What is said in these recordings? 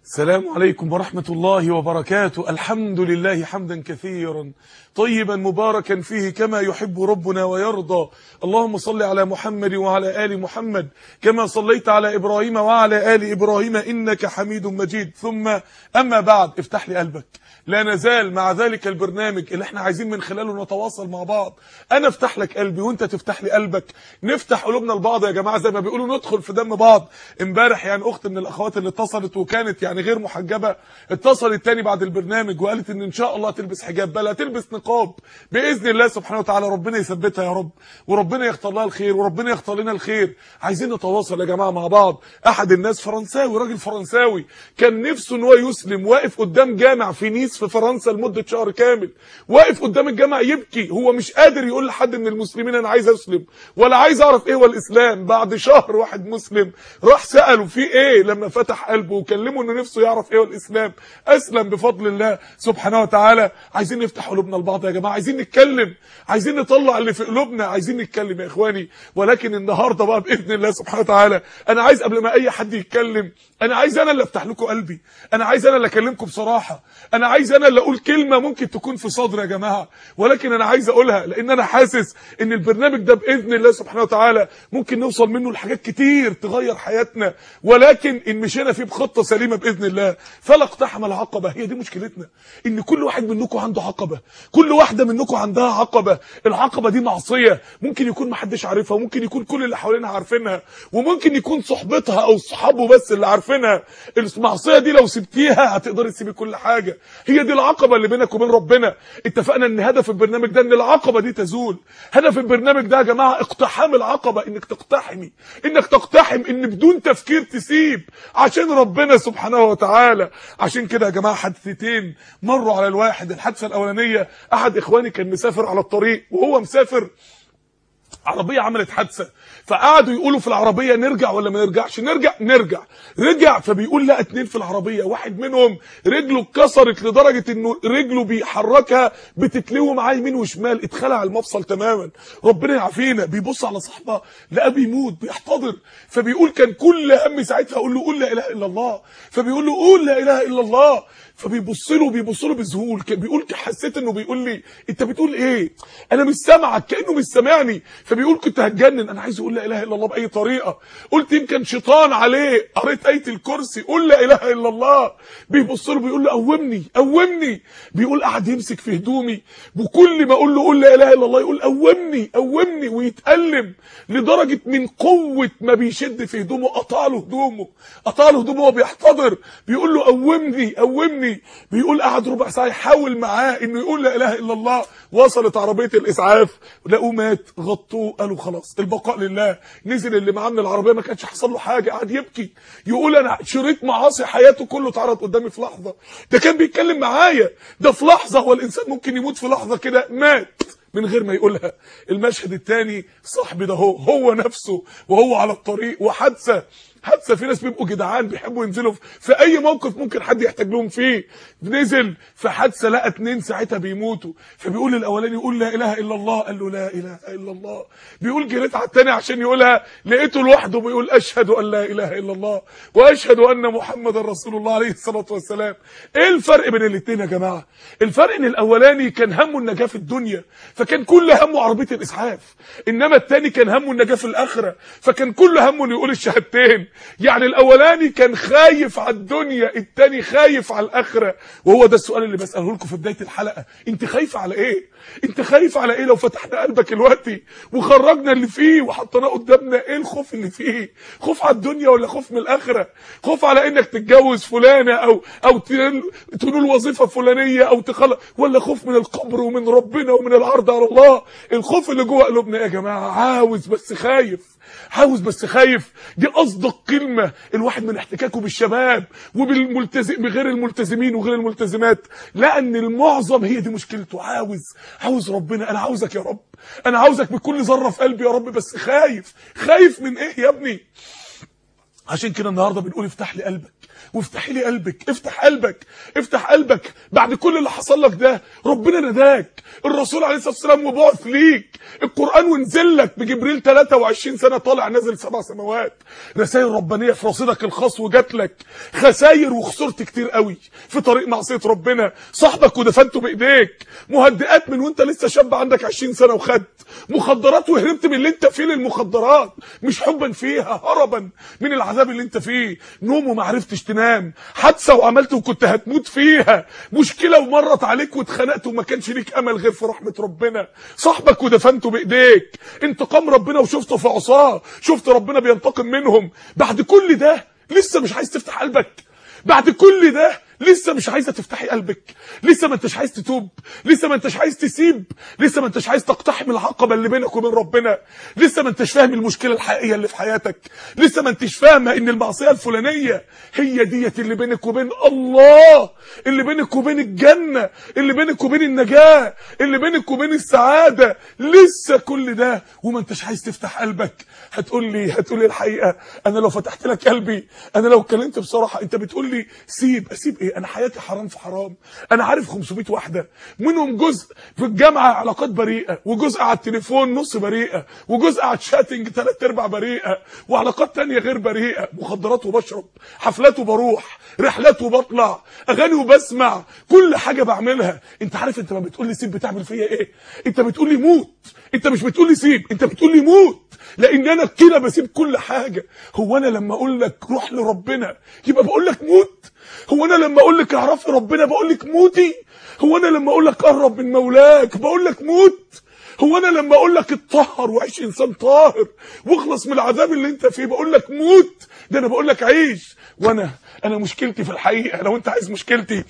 السلام عليكم ورحمة الله وبركاته الحمد لله حمدا كثيرا طيبا مباركا فيه كما يحب ربنا ويرضى اللهم صل على محمد وعلى آل محمد كما صليت على إبراهيم وعلى آل إبراهيم إنك حميد مجيد ثم أما بعد افتح لي قلبك لا نزال مع ذلك البرنامج اللي احنا عايزين من خلاله نتواصل مع بعض انا افتح لك قلبي وانت تفتح لي قلبك نفتح قلوبنا لبعض يا جماعه زي ما بيقولوا ندخل في دم بعض امبارح يعني اخت من الاخوات اللي اتصلت وكانت يعني غير محجبه اتصلت تاني بعد البرنامج وقالت ان ان شاء الله تلبس حجاب بل هتلبس نقاب باذن الله سبحانه وتعالى ربنا يثبتها يا رب وربنا يختار لها الخير وربنا يختار لنا الخير عايزين نتواصل يا جماعه مع بعض احد الناس فرنساوي راجل فرنساوي كان نفسه ان هو يسلم واقف قدام جامع في نيس في فرنسا لمده شهر كامل واقف قدام الجامع يبكي هو مش قادر يقول لحد من المسلمين انا عايز اسلم ولا عايز اعرف ايه هو الاسلام بعد شهر واحد مسلم راح ساله في ايه لما فتح قلبه وكلمه انه نفسه يعرف ايه هو الاسلام اسلم بفضل الله سبحانه وتعالى عايزين نفتح قلوبنا لبعض يا جماعه عايزين نتكلم عايزين نطلع اللي في قلوبنا عايزين نتكلم يا اخواني ولكن النهارده بقى باذن الله سبحانه وتعالى انا عايز قبل ما اي حد يتكلم انا عايز انا اللي افتح لكم قلبي انا عايز انا اللي اكلمكم بصراحه انا عايز انا اللي اقول كلمه ممكن تكون في صدري يا جماعه ولكن انا عايز اقولها لان انا حاسس ان البرنامج ده باذن الله سبحانه وتعالى ممكن نوصل منه لحاجات كتير تغير حياتنا ولكن ان مشينا فيه بخطه سليمه باذن الله فلا اقتحم العقبه هي دي مشكلتنا ان كل واحد منكم عنده عقبه كل واحده منكم عندها عقبه العقبه دي معصيه ممكن يكون محدش عارفها وممكن يكون كل اللي حوالينا عارفينها وممكن يكون صحبتها او صحابه بس اللي عارفينها المعصيه دي لو سبتيها هتقدري تسيبي كل حاجه هي دي العقبه اللي بينك وبين ربنا اتفقنا ان هدف البرنامج ده ان العقبه دي تزول هدف البرنامج ده يا جماعه اقتحام العقبه انك تقتحمي انك تقتحم ان بدون تفكير تسيب عشان ربنا سبحانه وتعالى عشان كده يا جماعه حادثتين مروا على الواحد الحادثه الاولانيه احد اخواني كان مسافر على الطريق وهو مسافر عربيه عملت حادثه فقعدوا يقولوا في العربيه نرجع ولا ما نرجعش نرجع نرجع رجع فبيقول لا اتنين في العربيه واحد منهم رجله اتكسرت لدرجه انه رجله بيحركها بتتلوه معاه يمين وشمال اتخلع المفصل تماما ربنا يعافينا بيبص على صاحبه لقاه بيموت بيحتضر فبيقول كان كل هم ساعتها اقول له قول لا اله الا الله فبيقول له قول لا اله الا الله فبيبص له بيبص له بذهول بيقول حسيت انه بيقول لي انت بتقول ايه انا مش سامعك كانه مش سامعني فبيقول كنت هتجنن انا عايز اقول لا اله الا الله باي طريقه قلت يمكن شيطان عليه قريت ايه الكرسي قول لا اله الا الله بيبص له بيقول له قومني قومني بيقول قعد يمسك في هدومي وكل ما اقول له قول لا اله الا الله يقول قومني قومني ويتالم لدرجه من قوه ما بيشد في هدومه قطع له هدومه قطع له هدومه وهو بيحتضر بيقول له قومني قومني بيقول قعد ربع ساعه يحاول معاه انه يقول لا اله الا الله وصلت عربيه الاسعاف لقوه مات غطوه قالوا خلاص البقاء لله نزل اللي معاه من العربيه ما كانش حصل له حاجه قعد يبكي يقول انا شريط معاصي حياته كله اتعرض قدامي في لحظه ده كان بيتكلم معايا ده في لحظه هو الانسان ممكن يموت في لحظه كده مات من غير ما يقولها المشهد الثاني صاحبي ده هو هو نفسه وهو على الطريق وحادثه حادثه في ناس بيبقوا جدعان بيحبوا ينزلوا في اي موقف ممكن حد يحتاج لهم فيه نزل في حادثه لقى اتنين ساعتها بيموتوا فبيقول الاولاني يقول لا اله الا الله قال له لا اله الا الله بيقول جريت على الثاني عشان يقولها لقيته لوحده بيقول اشهد ان لا اله الا الله واشهد ان محمدا رسول الله عليه الصلاه والسلام ايه الفرق بين الاثنين يا جماعه الفرق ان الاولاني كان همه النجاه في الدنيا فكان كل همه عربيه الاسعاف انما الثاني كان همه النجاه في الاخره فكان كل همه انه يقول الشهادتين يعني الاولاني كان خايف على الدنيا التاني خايف على الاخره وهو ده السؤال اللي بساله لكم في بدايه الحلقه انت خايفه على ايه انت خايف على ايه لو فتحنا قلبك دلوقتي وخرجنا اللي فيه وحطيناه قدامنا ايه الخوف اللي فيه خوف على الدنيا ولا خوف من الاخره خوف على انك تتجوز فلانه او او تنول وظيفه فلانيه او تخلق ولا خوف من القبر ومن ربنا ومن العرض على الله الخوف اللي جوه قلوبنا يا جماعه عاوز بس خايف عاوز بس خايف دي اصدق كلمه الواحد من احتكاكه بالشباب وبالملتزم بغير الملتزمين وغير الملتزمات لان المعظم هي دي مشكلته عاوز عاوز ربنا انا عاوزك يا رب انا عاوزك بكل ذره في قلبي يا رب بس خايف خايف من ايه يا ابني عشان كده النهارده بنقول افتح لي قلبك وافتحي لي قلبك افتح قلبك افتح قلبك بعد كل اللي حصل لك ده ربنا نداك الرسول عليه الصلاه والسلام مبعوث ليك القران ونزل لك بجبريل 23 سنه طالع نازل سبع سماوات رسائل ربانيه في رصيدك الخاص وجات لك خساير وخسرت كتير قوي في طريق معصيه ربنا صاحبك ودفنته بايديك مهدئات من وانت لسه شاب عندك 20 سنه وخدت مخدرات وهربت من اللي انت فيه للمخدرات مش حبا فيها هربا من العذاب اللي انت فيه نوم وما عرفتش تنام حادثه وعملت وكنت هتموت فيها مشكله ومرت عليك واتخنقت وما كانش ليك امل غير في رحمه ربنا صاحبك ودفنته بايديك انتقام ربنا وشفته في عصاه شفت ربنا بينتقم منهم بعد كل ده لسه مش عايز تفتح قلبك بعد كل ده لسه مش عايزه تفتحي قلبك لسه ما انتش عايز تتوب لسه ما انتش عايز تسيب لسه ما انتش عايز تقتحم العقبه اللي بينك وبين ربنا لسه ما انتش فاهم المشكله الحقيقيه اللي في حياتك لسه ما انتش فاهمه ان المعصيه الفلانيه هي ديت اللي بينك وبين الله اللي بينك وبين الجنه اللي بينك وبين النجاه اللي بينك وبين السعاده لسه كل ده وما انتش عايز تفتح قلبك هتقول لي هتقول لي الحقيقه انا لو فتحت لك قلبي انا لو اتكلمت بصراحه انت بتقول لي سيب اسيب ايه انا حياتي حرام في حرام انا عارف 500 واحده منهم جزء في الجامعه علاقات بريئه وجزء على التليفون نص بريئه وجزء على الشاتنج ثلاث ارباع بريئه وعلاقات تانية غير بريئه مخدرات وبشرب حفلات وبروح رحلات وبطلع اغاني وبسمع كل حاجه بعملها انت عارف انت ما بتقول لي سيب بتعمل فيا ايه انت بتقول لي موت انت مش بتقول لي سيب انت بتقول لي موت لان انا كده بسيب كل حاجه هو انا لما اقول لك روح لربنا يبقى بقول لك موت هو انا لما اقول لك اعرفي ربنا بقول لك موتي هو انا لما اقول لك قرب من مولاك بقول لك موت هو انا لما اقول لك اتطهر وعيش انسان طاهر واخلص من العذاب اللي انت فيه بقول لك موت ده انا بقول لك عيش وانا انا مشكلتي في الحقيقه لو انت عايز مشكلتي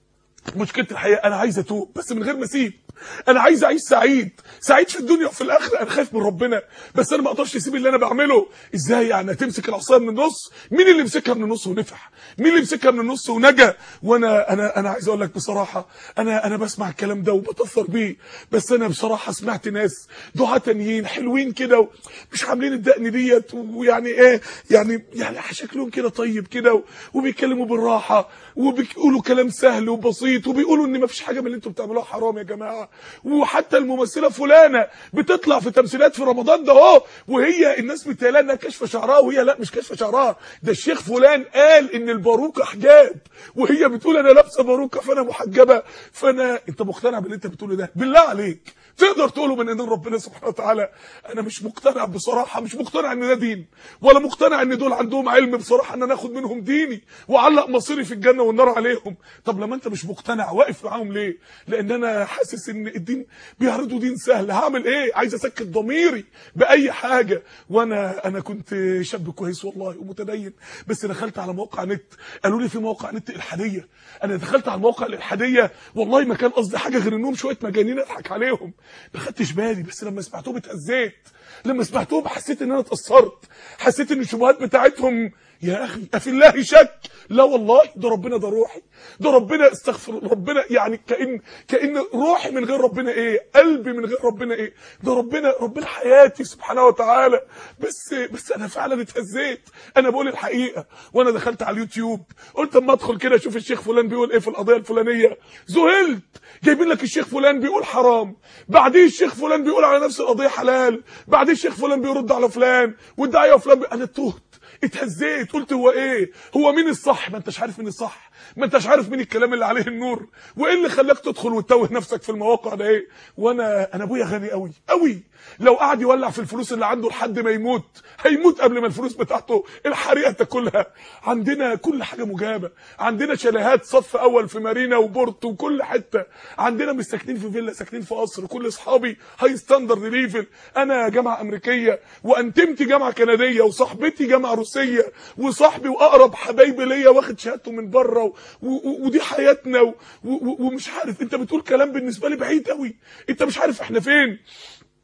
مشكلتي الحقيقه انا عايز اتوب بس من غير ما اسيب انا عايز اعيش سعيد سعيد في الدنيا وفي الاخره انا خايف من ربنا بس انا ما اقدرش اسيب اللي انا بعمله ازاي يعني هتمسك العصايه من النص مين اللي مسكها من النص ونفح مين اللي مسكها من النص ونجا وانا انا انا عايز اقول لك بصراحه انا انا بسمع الكلام ده وبتاثر بيه بس انا بصراحه سمعت ناس دعاة تانيين حلوين كده مش عاملين الدقن ديت ويعني ايه يعني يعني شكلهم كده طيب كده وبيتكلموا بالراحه وبيقولوا كلام سهل وبسيط وبيقولوا ان ما فيش حاجه من اللي انتوا بتعملوها حرام يا جماعه وحتى الممثله فلانه بتطلع في تمثيلات في رمضان ده اهو وهي الناس متهيألها انها كاشفه شعرها وهي لا مش كاشفه شعرها ده الشيخ فلان قال ان الباروكه حجاب وهي بتقول انا لابسه باروكه فانا محجبه فانا انت مقتنع باللي انت بتقوله ده بالله عليك تقدر تقوله من ايدين ربنا سبحانه وتعالى انا مش مقتنع بصراحه مش مقتنع ان ده دين ولا مقتنع ان دول عندهم علم بصراحه ان انا اخد منهم ديني واعلق مصيري في الجنه والنار عليهم طب لما انت مش مقتنع واقف معاهم ليه لان انا حاسس ان الدين بيعرضوا دين سهل هعمل ايه عايز اسكت ضميري باي حاجه وانا انا كنت شاب كويس والله ومتدين بس دخلت على موقع نت قالوا لي في موقع نت الحاديه انا دخلت على الموقع الالحاديه والله ما كان قصدي حاجه غير انهم شويه مجانين اضحك عليهم ما خدتش بالي بس لما سمعتهم اتاذيت لما سمعتهم حسيت ان انا اتاثرت حسيت ان الشبهات بتاعتهم يا اخي افي الله شك لا والله ده ربنا ده روحي ده ربنا استغفر ربنا يعني كان كان روحي من غير ربنا ايه قلبي من غير ربنا ايه ده ربنا ربنا حياتي سبحانه وتعالى بس بس انا فعلا اتهزيت انا بقول الحقيقه وانا دخلت على اليوتيوب قلت اما ادخل كده اشوف الشيخ فلان بيقول ايه في القضيه الفلانيه ذهلت جايبين لك الشيخ فلان بيقول حرام بعديه الشيخ فلان بيقول على نفس القضيه حلال بعديه الشيخ فلان بيرد على فلان والداعيه فلان بي... انا تهت اتهزيت قلت هو ايه هو مين الصح ما انتش عارف مين الصح ما انتش عارف مين الكلام اللي عليه النور وايه اللي خلاك تدخل وتتوه نفسك في المواقع ده ايه وانا انا ابويا غني قوي قوي لو قعد يولع في الفلوس اللي عنده لحد ما يموت هيموت قبل ما الفلوس بتاعته الحريقه تاكلها عندنا كل حاجه مجابه عندنا شاليهات صف اول في مارينا وبورت وكل حته عندنا مش ساكنين في فيلا ساكنين في قصر كل اصحابي هاي ستاندرد ليفل انا جامعه امريكيه وانتمتي جامعه كنديه وصاحبتي جامعه روسيه وصاحبي واقرب حبايبي ليا واخد شهادته من بره و... و... ودي حياتنا و... و... ومش عارف انت بتقول كلام بالنسبه لي بعيد قوي انت مش عارف احنا فين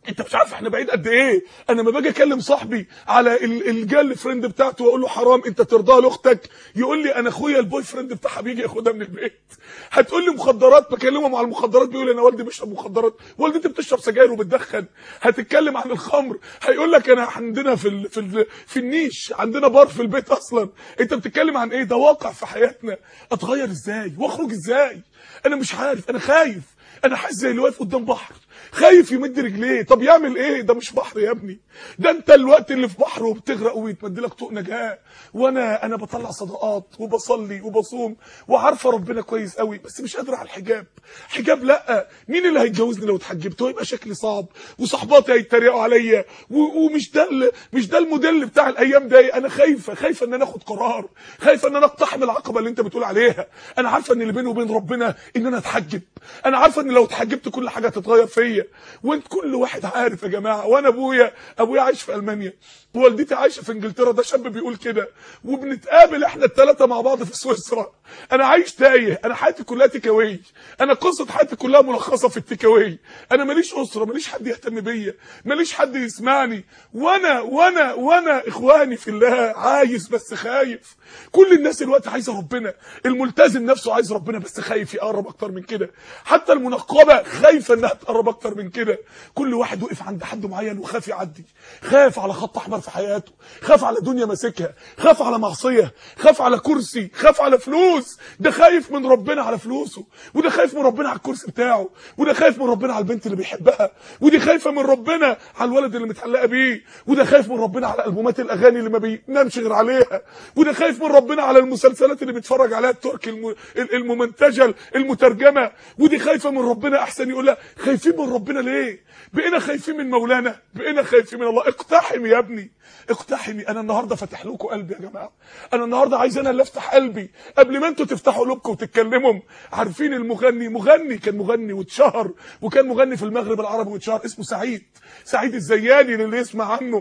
انت مش عارف احنا بعيد قد ايه انا لما باجي اكلم صاحبي على ال- الجيرل فريند بتاعته واقول له حرام انت ترضاها لاختك يقول لي انا اخويا البوي فريند بتاعها بيجي ياخدها من البيت هتقول لي مخدرات بكلمه مع المخدرات بيقول انا والدي بيشرب مخدرات والدتي بتشرب سجاير وبتدخن هتتكلم عن الخمر هيقول لك انا عندنا في ال في ال في النيش عندنا بار في البيت اصلا انت بتتكلم عن ايه ده واقع في حياتنا اتغير ازاي واخرج ازاي انا مش عارف انا خايف انا حاسس زي اللي واقف قدام بحر خايف يمد رجليه طب يعمل ايه ده مش بحر يا ابني ده انت الوقت اللي في بحر وبتغرق ويتمد لك طوق نجاه وانا انا بطلع صدقات وبصلي وبصوم وعارفه ربنا كويس قوي بس مش قادره على الحجاب حجاب لا مين اللي هيتجوزني لو اتحجبت هيبقى شكلي صعب وصحباتي هيتريقوا عليا و- ومش ده ال- مش ده الموديل بتاع الايام ده انا خايفه خايفه ان انا اخد قرار خايفه ان انا اقتحم العقبه اللي انت بتقول عليها انا عارفه ان اللي بيني وبين ربنا ان انا اتحجب انا عارفه ان لو اتحجبت كل حاجه هتتغير فيا وانت كل واحد عارف يا جماعه وانا ابويا ابويا عايش في المانيا ووالدتي عايشه في انجلترا ده شاب بيقول كده وبنتقابل احنا الثلاثه مع بعض في سويسرا انا عايش تايه انا حياتي كلها تيكاوي انا قصه حياتي كلها ملخصه في التيكاوي انا ماليش اسره ماليش حد يهتم بيا ماليش حد يسمعني وانا وانا وانا اخواني في الله عايز بس خايف كل الناس دلوقتي عايزه ربنا الملتزم نفسه عايز ربنا بس خايف يقرب اكتر من كده حتى المنقبه خايفه انها تقرب اكتر من كده كل واحد وقف عند حد معين وخاف يعدي خاف على خط احمر في حياته خاف على دنيا ماسكها خاف على معصيه خاف على كرسي خاف على فلوس ده خايف من ربنا على فلوسه وده خايف من ربنا على الكرسي بتاعه وده خايف من ربنا على البنت اللي بيحبها ودي خايفه من ربنا على الولد اللي متعلقه بيه وده خايف من ربنا على البومات الاغاني اللي ما بينامش غير عليها وده خايف من ربنا على المسلسلات اللي بيتفرج عليها التركي الم- الممنتجه المترجمه ودي خايفه من ربنا احسن يقول لها خايفين من ربنا ليه بقينا خايفين من مولانا بقينا خايفين من الله اقتحم يا ابني اقتحمي انا النهارده فاتح لكم قلبي يا جماعه انا النهارده عايز انا اللي افتح قلبي قبل ما انتوا تفتحوا قلوبكم وتتكلموا عارفين المغني مغني كان مغني واتشهر وكان مغني في المغرب العربي واتشهر اسمه سعيد سعيد الزياني اللي يسمع عنه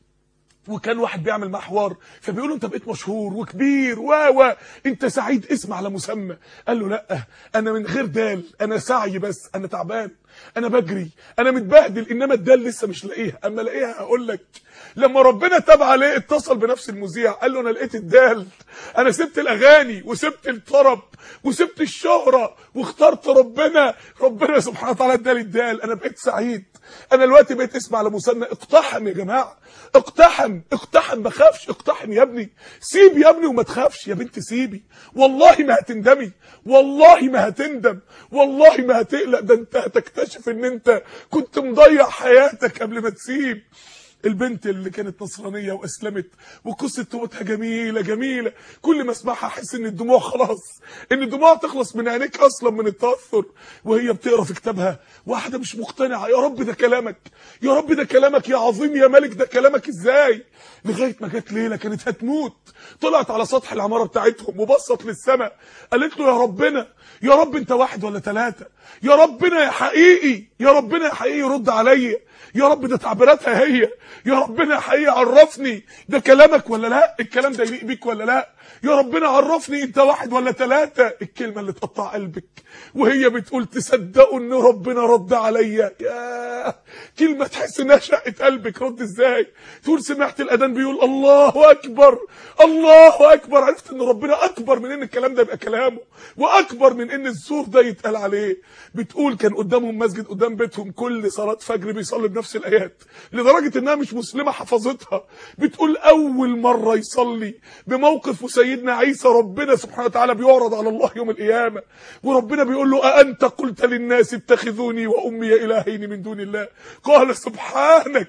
وكان واحد بيعمل معاه حوار فبيقول له انت بقيت مشهور وكبير و و انت سعيد اسم على مسمى قال له لا انا من غير دال انا سعي بس انا تعبان انا بجري انا متبهدل انما الدال لسه مش لاقيها اما الاقيها هقول لك لما ربنا تاب عليه اتصل بنفس المذيع قال له انا لقيت الدال انا سبت الاغاني وسبت الطرب وسبت الشهره واخترت ربنا ربنا سبحانه وتعالى ادالي الدال انا بقيت سعيد انا دلوقتي بقيت اسمع على مسمى اقتحم يا جماعه اقتحم اقتحم ما خافش اقتحم يا ابني سيب يا ابني وما تخافش يا بنت سيبي والله ما هتندمي والله ما هتندم والله ما هتقلق ده انت هتكتشف ان انت كنت مضيع حياتك قبل ما تسيب البنت اللي كانت نصرانية واسلمت وقصة توبتها جميلة جميلة كل ما اسمعها احس ان الدموع خلاص ان الدموع تخلص من عينيك اصلا من التأثر وهي بتقرا في كتابها واحدة مش مقتنعة يا رب ده كلامك يا رب ده كلامك يا عظيم يا ملك ده كلامك ازاي لغاية ما جت ليلة كانت هتموت طلعت على سطح العمارة بتاعتهم وبصت للسماء قالت له يا ربنا يا رب انت واحد ولا ثلاثة يا ربنا يا حقيقي يا ربنا يا حقيقي رد عليا يا رب ده تعبيراتها هي يا ربنا يا حقيقي عرفني ده كلامك ولا لا الكلام ده يليق بيك ولا لا يا ربنا عرفني انت واحد ولا ثلاثة الكلمة اللي تقطع قلبك وهي بتقول تصدقوا ان ربنا رد عليا يا كلمة تحس انها شقت قلبك رد ازاي تقول سمعت الاذان بيقول الله اكبر الله اكبر عرفت ان ربنا اكبر من ان الكلام ده يبقى كلامه واكبر من ان الزور ده يتقال عليه بتقول كان قدامهم مسجد قدام بيتهم كل صلاة فجر بيصلي بنفس الايات لدرجة انها مش مسلمة حفظتها بتقول اول مرة يصلي بموقف سيدنا عيسى ربنا سبحانه وتعالى بيعرض على الله يوم القيامة وربنا بيقول له أأنت قلت للناس اتخذوني وأمي إلهين من دون الله قال سبحانك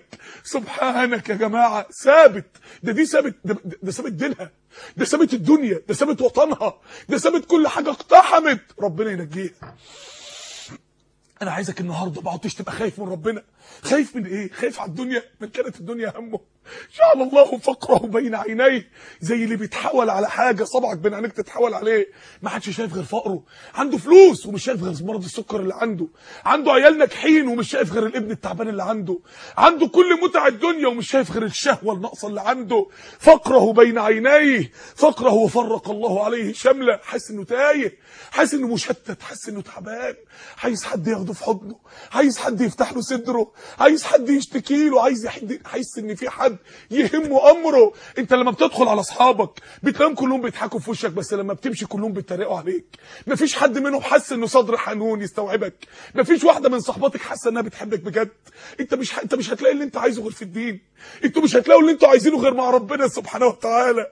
سبحانك يا جماعة ثابت ده دي ثابت ده, ده ثابت دينها ده ثابت الدنيا ده ثابت وطنها ده ثابت كل حاجة اقتحمت ربنا ينجيها انا عايزك النهارده ما عدتش تبقى خايف من ربنا خايف من ايه خايف على الدنيا من كانت الدنيا همه جعل الله فقره بين عينيه زي اللي بيتحول على حاجه صبعك بين عينيك تتحول عليه ما حدش شايف غير فقره عنده فلوس ومش شايف غير مرض السكر اللي عنده عنده عيال ناجحين ومش شايف غير الابن التعبان اللي عنده عنده كل متع الدنيا ومش شايف غير الشهوه الناقصه اللي عنده فقره بين عينيه فقره وفرق الله عليه شمله حاسس انه تايه حاسس انه مشتت حاسس انه تعبان عايز حد ياخده في حضنه عايز حد يفتح له صدره عايز حد يشتكي له عايز حد يحس ان في حد يهمه امره انت لما بتدخل على اصحابك بتلاقيهم كلهم بيضحكوا في وشك بس لما بتمشي كلهم بيتريقوا عليك مفيش حد منهم حس انه صدر حنون يستوعبك مفيش واحده من صحباتك حاسه انها بتحبك بجد انت مش انت مش هتلاقي اللي انت عايزه غير في الدين انتوا مش هتلاقوا اللي انتوا عايزينه غير مع ربنا سبحانه وتعالى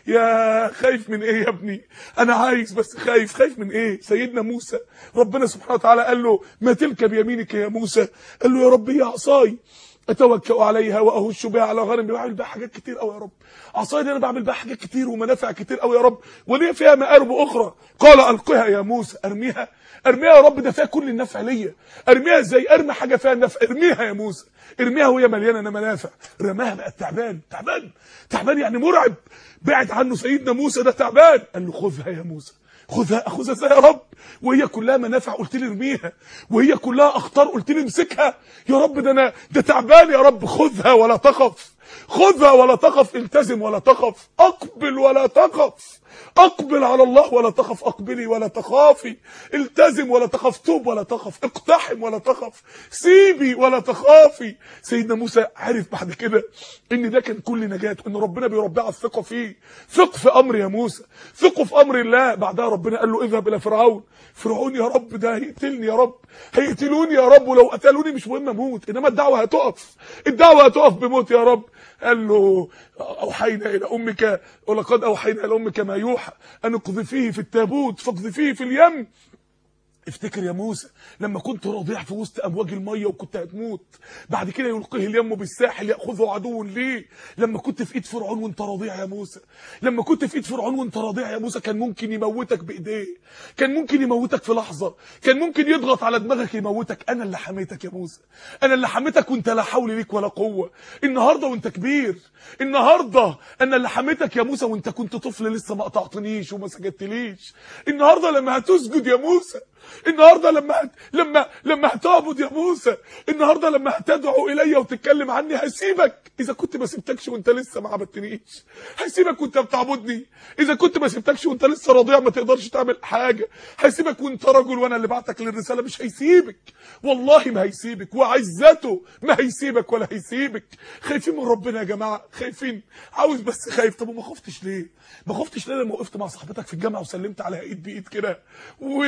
يا خايف من ايه يا ابني انا عايز بس خايف خايف من ايه سيدنا موسى ربنا سبحانه وتعالى قال له ما تلك بيمينك يا موسى قال له يا رب هي عصاي اتوكل عليها واهش بها على غنمي بعمل بها حاجات كتير قوي يا رب عصاي دي انا بعمل بها حاجات كتير ومنافع كتير قوي يا رب وليه فيها مآرب اخرى قال القها يا موسى ارميها ارميها يا رب ده فيها كل النفع ليا ارميها ازاي ارمي حاجه فيها نفع ارميها يا موسى ارميها وهي مليانه منافع رماها بقى تعبان تعبان تعبان يعني مرعب بعد عنه سيدنا موسى ده تعبان قال له خذها يا موسى خذها خذها ازاي يا رب وهي كلها منافع قلت لي ارميها وهي كلها اخطار قلت لي امسكها يا رب ده انا ده تعبان يا رب خذها ولا تخف خذها ولا تخف التزم ولا تخف اقبل ولا تخف اقبل على الله ولا تخف اقبلي ولا تخافي التزم ولا تخف توب ولا تخف اقتحم ولا تخف سيبي ولا تخافي سيدنا موسى عرف بعد كده ان ده كان كل نجاته ان ربنا بيربيه على الثقه فيه ثق في امر يا موسى ثقوا في امر الله بعدها ربنا قال له اذهب الى فرعون فرعون يا رب ده هيقتلني يا رب هيقتلوني يا رب ولو قتلوني مش مهم اموت انما الدعوه هتقف الدعوه هتقف بموت يا رب قال له اوحينا الى امك ولقد اوحينا الى امك ما يوحى ان اقذفيه في التابوت فاقذفيه في اليم افتكر يا موسى لما كنت رضيع في وسط امواج الميه وكنت هتموت بعد كده يلقيه اليم بالساحل ياخذه عدو ليه لما كنت في ايد فرعون وانت رضيع يا موسى لما كنت في ايد فرعون وانت رضيع يا موسى كان ممكن يموتك بايديه كان ممكن يموتك في لحظه كان ممكن يضغط على دماغك يموتك انا اللي حميتك يا موسى انا اللي حميتك وانت لا حول ليك ولا قوه النهارده وانت كبير النهارده انا اللي حميتك يا موسى وانت كنت طفل لسه ما قطعتنيش وما سجدتليش النهارده لما هتسجد يا موسى النهارده لما هت... لما لما هتعبد يا موسى النهارده لما هتدعو الي وتتكلم عني هسيبك اذا كنت ما سبتكش وانت لسه ما عبدتنيش هسيبك وانت بتعبدني اذا كنت ما سبتكش وانت لسه رضيع ما تقدرش تعمل حاجه هسيبك وانت رجل وانا اللي بعتك للرساله مش هيسيبك والله ما هيسيبك وعزته ما هيسيبك ولا هيسيبك خايفين من ربنا يا جماعه خايفين عاوز بس خايف طب وما خفتش ليه ما خفتش ليه لما وقفت مع صاحبتك في الجامعه وسلمت عليها ايد بايد كده و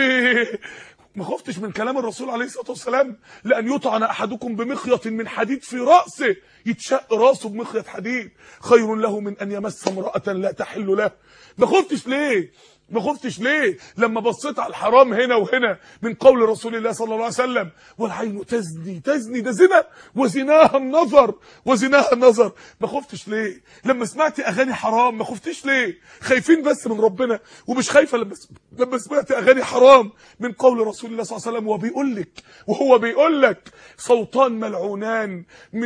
ما خفتش من كلام الرسول عليه الصلاه والسلام لان يطعن احدكم بمخيط من حديد في راسه يتشق راسه بمخيط حديد خير له من ان يمس امراه لا تحل له ما خفتش ليه ما خفتش ليه لما بصيت على الحرام هنا وهنا من قول رسول الله صلى الله عليه وسلم والعين تزني تزني ده زنا وزناها النظر وزناها النظر ما خفتش ليه لما سمعت اغاني حرام ما خفتش ليه خايفين بس من ربنا ومش خايفه لما لما سمعت اغاني حرام من قول رسول الله صلى الله عليه وسلم وبيقول لك وهو بيقول لك صوتان ملعونان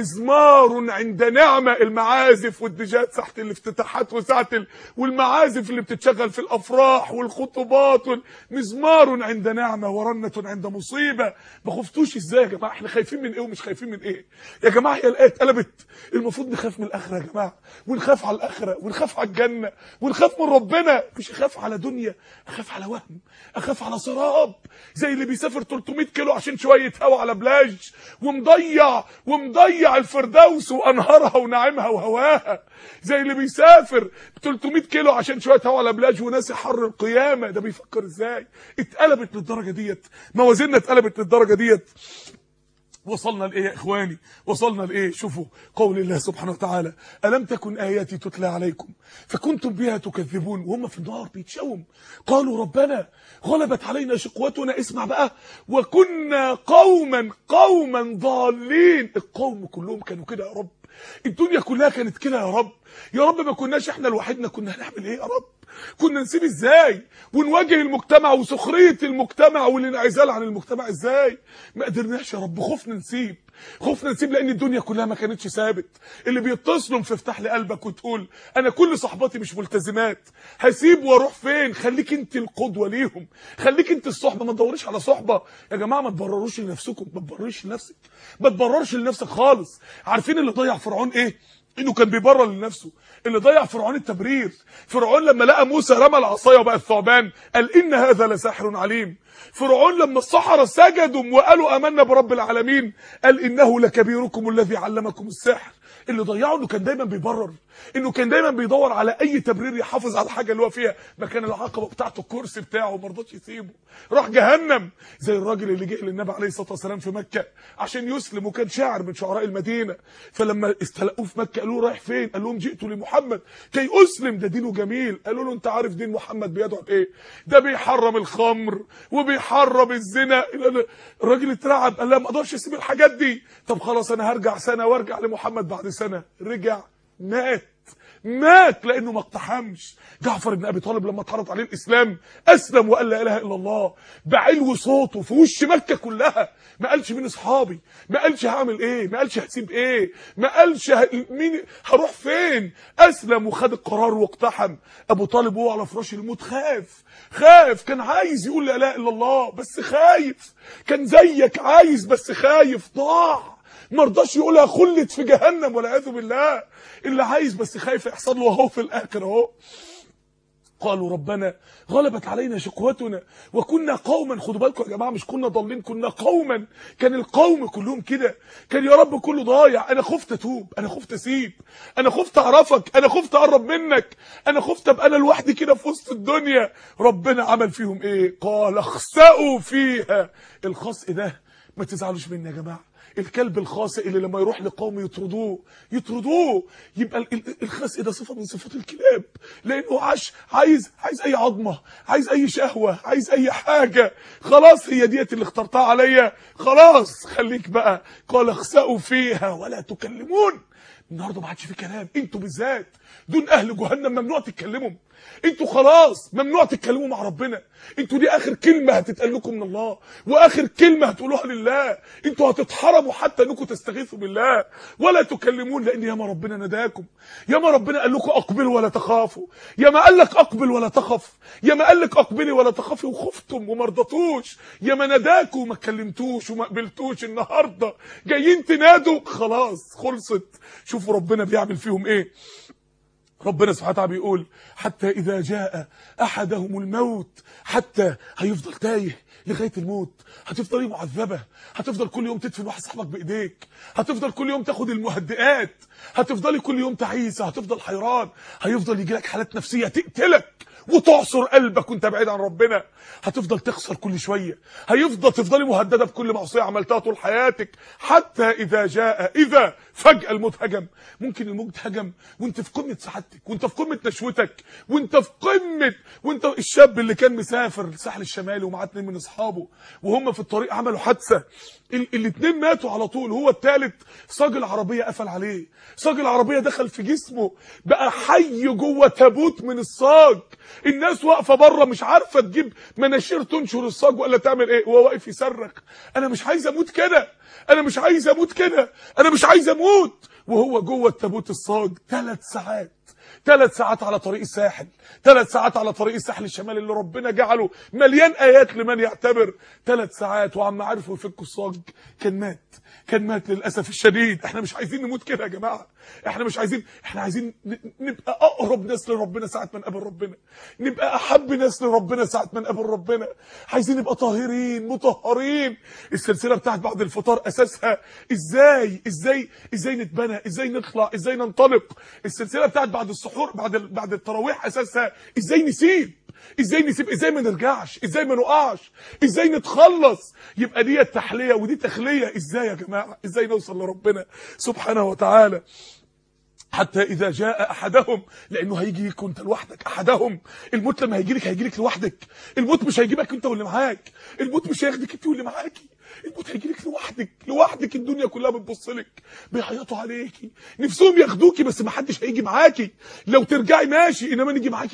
مزمار عند نعمه المعازف والديجات ساعه الافتتاحات وساعه ال... والمعازف اللي بتتشغل في الافراح الافراح والخطوبات مزمار عند نعمه ورنه عند مصيبه ما خفتوش ازاي يا جماعه احنا خايفين من ايه ومش خايفين من ايه يا جماعه هي الايه اتقلبت المفروض نخاف من الاخره يا جماعه ونخاف على الاخره ونخاف على الجنه ونخاف من ربنا مش اخاف على دنيا اخاف على وهم اخاف على سراب زي اللي بيسافر 300 كيلو عشان شويه هوا على بلاج ومضيع ومضيع الفردوس وانهارها ونعيمها وهواها زي اللي بيسافر 300 كيلو عشان شويه هوا على بلاج وناسي حر القيامه ده بيفكر ازاي اتقلبت للدرجه ديت موازيننا اتقلبت للدرجه ديت وصلنا لايه يا اخواني وصلنا لايه شوفوا قول الله سبحانه وتعالى الم تكن اياتي تتلى عليكم فكنتم بها تكذبون وهم في النار بيتشوم قالوا ربنا غلبت علينا شقوتنا اسمع بقى وكنا قوما قوما ضالين القوم كلهم كانوا كده يا رب الدنيا كلها كانت كده يا رب يا رب ما كناش احنا لوحدنا كنا هنعمل ايه يا رب كنا نسيب ازاي ونواجه المجتمع وسخريه المجتمع والانعزال عن المجتمع ازاي ما قدرناش يا رب خوفنا نسيب خوفنا نسيب لان الدنيا كلها ما كانتش ثابت اللي بيتصلوا في افتح لي قلبك وتقول انا كل صحباتي مش ملتزمات هسيب واروح فين خليك انت القدوه ليهم خليك انت الصحبه ما تدوريش على صحبه يا جماعه ما تبرروش لنفسكم ما تبررش لنفسك ما تبررش لنفسك خالص عارفين اللي ضيع فرعون ايه انه كان بيبرر لنفسه اللي ضيع فرعون التبرير فرعون لما لقى موسى رمى العصايه وبقى الثعبان قال ان هذا لساحر عليم فرعون لما السحرة سجدوا وقالوا امنا برب العالمين قال انه لكبيركم الذي علمكم السحر اللي ضيعه انه كان دايما بيبرر انه كان دايما بيدور على اي تبرير يحافظ على الحاجه اللي هو فيها مكان العقبه بتاعته الكرسي بتاعه ما رضاش يسيبه راح جهنم زي الراجل اللي جه للنبي عليه الصلاه والسلام في مكه عشان يسلم وكان شاعر من شعراء المدينه فلما استلقوه في مكه قالوا له رايح فين قال لهم جئت لمحمد كي اسلم ده دينه جميل قالوا له انت عارف دين محمد بيدعو بايه ده بيحرم الخمر وبيحرم الزنا الراجل اترعب قال لا ما اقدرش اسيب الحاجات دي طب خلاص انا هرجع سنه وارجع لمحمد بعد سنه رجع مات مات لانه ما اقتحمش جعفر بن ابي طالب لما اتعرض عليه الاسلام اسلم وقال لا اله الا الله بعلو صوته في وش مكه كلها ما قالش مين اصحابي ما قالش هعمل ايه ما قالش هسيب ايه ما قالش ه... مين هروح فين اسلم وخد القرار واقتحم ابو طالب وهو على فراش الموت خاف خاف كان عايز يقول لا اله الا الله بس خايف كان زيك عايز بس خايف ضاع ما رضاش يقولها خلت في جهنم والعياذ بالله اللي عايز بس خايف يحصل له اهو في الاخر اهو قالوا ربنا غلبت علينا شقوتنا وكنا قوما خدوا بالكم يا جماعه مش كنا ضالين كنا قوما كان القوم كلهم كده كان يا رب كله ضايع انا خفت اتوب انا خفت اسيب انا خفت اعرفك انا خفت اقرب منك انا خفت ابقى انا لوحدي كده في وسط الدنيا ربنا عمل فيهم ايه قال اخسئوا فيها الخسء ده ما تزعلوش مني يا جماعه الكلب الخاسئ اللي لما يروح لقوم يطردوه يطردوه يبقى الخسئ ده صفه من صفات الكلاب لانه عاش عايز عايز اي عظمه عايز اي شهوه عايز اي حاجه خلاص هي ديت اللي اخترتها عليا خلاص خليك بقى قال اخسئوا فيها ولا تكلمون النهارده ما عادش في كلام انتوا بالذات دون اهل جهنم ممنوع تتكلموا انتوا خلاص ممنوع تتكلموا مع ربنا انتوا دي اخر كلمه هتتقال لكم من الله واخر كلمه هتقولوها لله انتوا هتتحرموا حتى انكم تستغيثوا بالله ولا تكلمون لان ياما ربنا نداكم ياما ربنا قال لكم اقبلوا ولا تخافوا ياما قال لك اقبل ولا تخف ياما قال لك اقبلي ولا تخافي وخفتم وما رضتوش ياما ناداكوا وما كلمتوش وما قبلتوش النهارده جايين تنادوا خلاص خلصت شوفوا ربنا بيعمل فيهم ايه ربنا سبحانه وتعالى بيقول حتى إذا جاء أحدهم الموت حتى هيفضل تايه لغاية الموت هتفضلي معذبة هتفضل كل يوم تدفن واحد صاحبك بإيديك هتفضل كل يوم تاخد المهدئات هتفضلي كل يوم تعيسة هتفضل حيران هيفضل يجي لك حالات نفسية تقتلك وتعصر قلبك وانت بعيد عن ربنا هتفضل تخسر كل شويه هيفضل تفضلي مهدده بكل معصيه عملتها طول حياتك حتى اذا جاء اذا فجاه الموت هجم ممكن الموت هجم وانت في قمه سعادتك وانت في قمه نشوتك وانت في قمه وانت الشاب اللي كان مسافر الساحل الشمالي ومعاه اتنين من اصحابه وهم في الطريق عملوا حادثه الاثنين ماتوا على طول هو الثالث صاج العربيه قفل عليه صاج العربيه دخل في جسمه بقى حي جوه تابوت من الصاج الناس واقفه بره مش عارفه تجيب مناشير تنشر الصاج ولا تعمل ايه وهو واقف يصرخ انا مش عايز اموت كده انا مش عايز اموت كده انا مش عايز اموت وهو جوه التابوت الصاج ثلاث ساعات ثلاث ساعات على طريق الساحل ثلاث ساعات على طريق الساحل الشمالي اللي ربنا جعله مليان ايات لمن يعتبر ثلاث ساعات وعما عرفوا يفكوا الصاج كان مات كان مات للاسف الشديد احنا مش عايزين نموت كده يا جماعه احنا مش عايزين احنا عايزين نبقى اقرب ناس لربنا ساعه ما نقابل ربنا نبقى احب ناس لربنا ساعه ما نقابل ربنا عايزين نبقى طاهرين مطهرين السلسله بتاعت بعد الفطار اساسها ازاي ازاي ازاي نتبنى ازاي نطلع ازاي ننطلق السلسله بتاعت بعد السحور بعد بعد التراويح اساسها ازاي نسيب ازاي نسيب ازاي ما نرجعش ازاي ما نقعش ازاي نتخلص يبقى دي التحليه ودي تخليه ازاي يا جماعه ازاي نوصل لربنا سبحانه وتعالى حتى اذا جاء احدهم لانه هيجي لك وانت لوحدك احدهم الموت لما هيجي لك هيجي لك لوحدك الموت مش هيجيبك انت واللي معاك الموت مش هياخدك انت واللي معاكي الموت هيجي لك لوحدك لوحدك الدنيا كلها بتبص لك بيعيطوا عليكي نفسهم ياخدوكي بس ما حدش هيجي معاكي لو ترجعي ماشي انما نيجي معاكي لا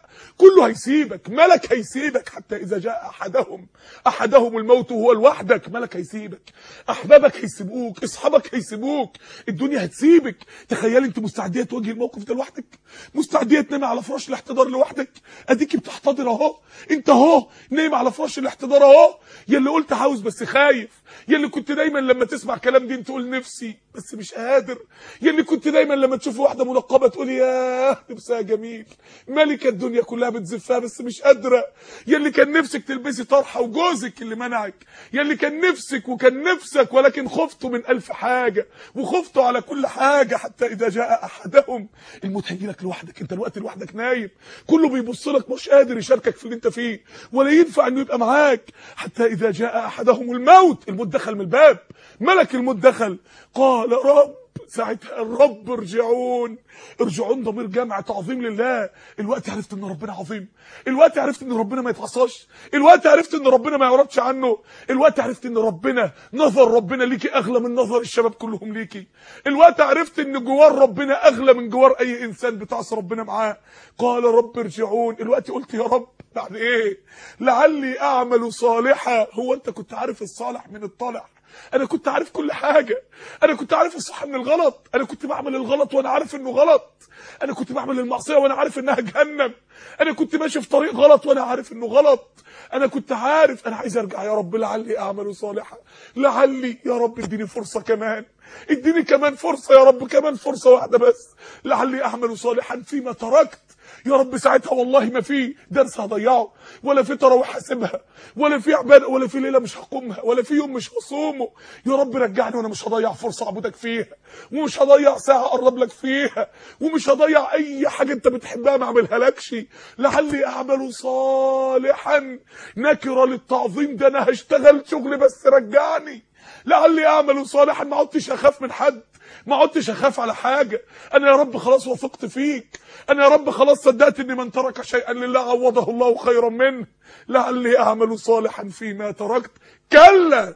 كله هيسيبك ملك هيسيبك حتى اذا جاء احدهم احدهم الموت وهو لوحدك ملك هيسيبك احبابك هيسيبوك اصحابك هيسيبوك الدنيا هتسيبك تخيل انت مستعديه تواجهي الموقف ده لوحدك مستعديه تنام على فراش الاحتضار لوحدك اديكي بتحتضر اهو انت اهو نايم على فراش الاحتضار اهو يا اللي قلت عاوز بس خايف يا اللي كنت دايما لما تسمع كلام دين تقول نفسي بس مش قادر يا اللي كنت دايما لما تشوف واحده منقبه تقول ياه لبسها جميل ملكه الدنيا كلها بتزفها بس مش قادره يا اللي كان نفسك تلبسي طرحه وجوزك اللي منعك يا اللي كان نفسك وكان نفسك ولكن خفتوا من ألف حاجه وخفتوا على كل حاجه حتى اذا جاء احدهم الموت هيجيلك لوحدك انت الوقت لوحدك نايم كله بيبص لك مش قادر يشاركك في اللي انت فيه ولا ينفع انه يبقى معاك حتى اذا جاء احدهم الموت الموت دخل من الباب ملك الموت دخل قال رب ساعتها الرب ارجعون ارجعون ضمير جمع تعظيم لله الوقت عرفت ان ربنا عظيم الوقت عرفت ان ربنا ما يتعصاش الوقت عرفت ان ربنا ما يعرضش عنه الوقت عرفت ان ربنا نظر ربنا ليكي اغلى من نظر الشباب كلهم ليكي الوقت عرفت ان جوار ربنا اغلى من جوار اي انسان بتعصي ربنا معاه قال رب ارجعون الوقت قلت يا رب بعد ايه لعلي اعمل صالحا هو انت كنت عارف الصالح من الطالع انا كنت عارف كل حاجه انا كنت عارف الصح من الغلط انا كنت بعمل الغلط وانا عارف انه غلط انا كنت بعمل المعصيه وانا عارف انها جهنم انا كنت ماشي في طريق غلط وانا عارف انه غلط انا كنت عارف انا عايز ارجع يا رب لعلي اعمل صالحا لعلي يا رب اديني فرصه كمان اديني كمان فرصه يا رب كمان فرصه واحده بس لعلي اعمل صالحا فيما تركت يا رب ساعتها والله ما في درس هضيعه ولا في تراويح هسيبها ولا في عباده ولا في ليله مش هقومها ولا في يوم مش هصومه يا رب رجعني وانا مش هضيع فرصه اعبدك فيها ومش هضيع ساعه اقرب لك فيها ومش هضيع اي حاجه انت بتحبها ما اعملها لكش لعلي اعمل صالحا نكره للتعظيم ده انا هشتغل شغل بس رجعني لعلي اعمل صالحا ما عدتش اخاف من حد ما عدتش اخاف على حاجه انا يا رب خلاص وثقت فيك انا يا رب خلاص صدقت ان من ترك شيئا لله عوضه الله خيرا منه لعلي اعمل صالحا فيما تركت كلا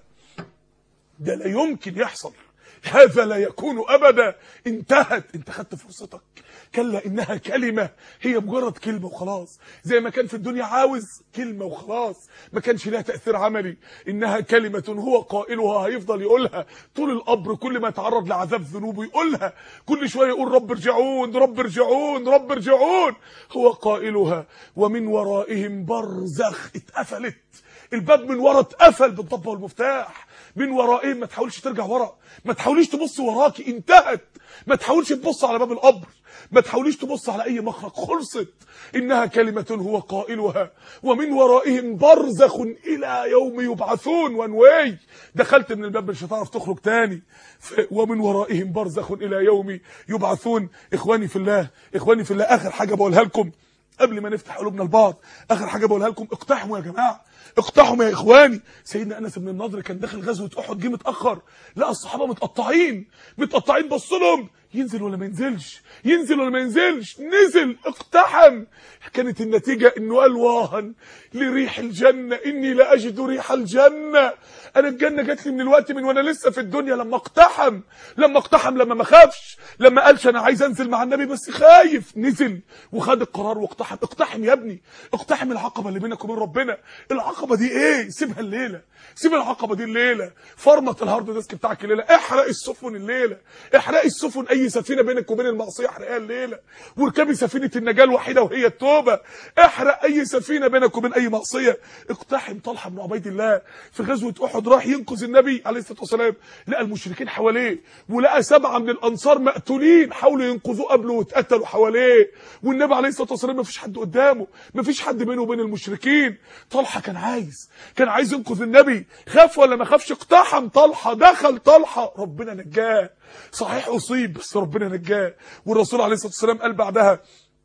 ده لا يمكن يحصل هذا لا يكون ابدا انتهت انت خدت فرصتك كلا انها كلمه هي مجرد كلمه وخلاص زي ما كان في الدنيا عاوز كلمه وخلاص ما كانش لها تاثير عملي انها كلمه هو قائلها هيفضل يقولها طول القبر كل ما يتعرض لعذاب ذنوبه يقولها كل شويه يقول رب ارجعون رب ارجعون رب ارجعون هو قائلها ومن ورائهم برزخ اتقفلت الباب من ورا اتقفل بالضبه والمفتاح من ورائهم ما تحاولش ترجع ورا ما تحاوليش تبص وراكي انتهت ما تحاولش تبص على باب القبر ما تحاوليش تبص على اي مخرج خلصت انها كلمه هو قائلها ومن ورائهم برزخ الى يوم يبعثون وانواي دخلت من الباب مش هتعرف تخرج تاني ومن ورائهم برزخ الى يوم يبعثون اخواني في الله اخواني في الله اخر حاجه بقولها لكم قبل ما نفتح قلوبنا لبعض اخر حاجه بقولها لكم اقتحموا يا جماعه اقتحموا يا اخواني سيدنا انس بن النضر كان داخل غزوه احد جه متاخر لقى الصحابه متقطعين متقطعين بص لهم ينزل ولا ما ينزلش ينزل ولا ما ينزلش نزل اقتحم كانت النتيجه انه قال واهن لريح الجنه اني لا اجد ريح الجنه انا الجنه جات لي من الوقت من وانا لسه في الدنيا لما اقتحم لما اقتحم لما ما خافش لما قالش انا عايز انزل مع النبي بس خايف نزل وخد القرار واقتحم اقتحم يا ابني اقتحم العقبه اللي بينك وبين ربنا العقبه دي ايه سيبها الليله سيب العقبه دي الليله فرمط الهارد ديسك بتاعك الليله احرق السفن الليله احرقي السفن اي سفينه بينك وبين المعصيه احرقها الليله واركبي سفينه النجاه الوحيده وهي التوبه احرق اي سفينه بينك وبين اي معصيه اقتحم طلحه بن عبيد الله في غزوه احد راح ينقذ النبي عليه الصلاه والسلام لقى المشركين حواليه ولقى سبعه من الانصار مقتولين حاولوا ينقذوه قبله واتقتلوا حواليه والنبي عليه الصلاه والسلام ما فيش حد قدامه ما فيش حد بينه وبين المشركين طلحه كان عايز كان عايز ينقذ النبي خاف ولا ما خافش اقتحم طلحه دخل طلحه ربنا نجاه صحيح اصيب بس ربنا نجاه والرسول عليه الصلاه والسلام قال بعدها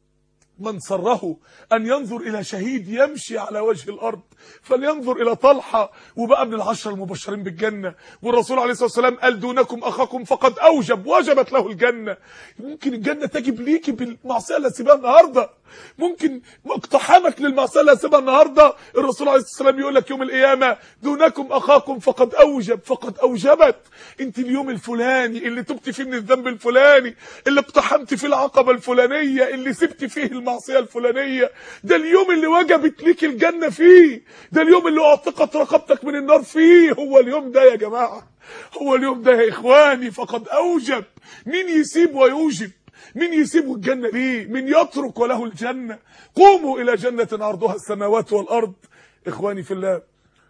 من سره أن ينظر إلى شهيد يمشي على وجه الأرض فلينظر إلى طلحة وبقى من العشر المبشرين بالجنة والرسول عليه الصلاة والسلام قال دونكم أخاكم فقد أوجب وجبت له الجنة ممكن الجنة تجب ليكي بالمعصية اللي هسيبها النهاردة ممكن اقتحامك للمعصية اللي هسيبها النهاردة الرسول عليه الصلاة والسلام يقول لك يوم القيامة دونكم أخاكم فقد أوجب فقد أوجبت انت اليوم الفلاني اللي تبت فيه من الذنب الفلاني اللي اقتحمت فيه العقبة الفلانية اللي سبت فيه المعصيه الفلانيه ده اليوم اللي وجبت ليك الجنه فيه ده اليوم اللي اعتقت رقبتك من النار فيه هو اليوم ده يا جماعه هو اليوم ده يا اخواني فقد اوجب مين يسيب ويوجب مين يسيب الجنة ليه مين يترك وله الجنة قوموا إلى جنة عرضها السماوات والأرض إخواني في الله